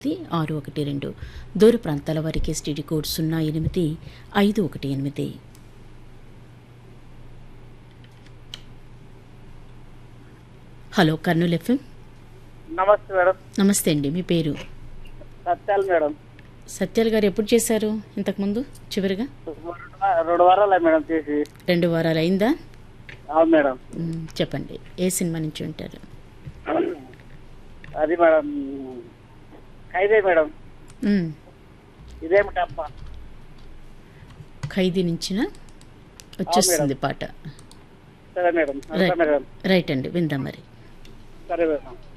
ఎనిమిది ఆరు ఒకటి రెండు దూర ప్రాంతాల వారికి ఎస్టీడీ కోడ్ సున్నా ఎనిమిది ఐదు ఒకటి ఎనిమిది హలో కర్నూలు ఎఫ్ఎం నమస్తే మేడం నమస్తే అండి మీ పేరు సత్యాలు మేడం సత్యాల్ గారు ఎప్పుడు చేశారు ఇంతకుముందు చివరిగా రెండు వా- రెండు వారాలే మేడం చేసి రెండు వారాలు అయిందా అవును మేడం మ్, చెప్పండి ఏ సినిమా నుంచి ఉంటారు అది మేడం ఖైదే మేడం మ్, ఇదేమిటప్ప ఖైదీ నుంచిన వచ్చేస్తుంది పాట సరే మేడం సరే రైట్ మేడం రైట్ అండి విందాం మరి సరే మేడం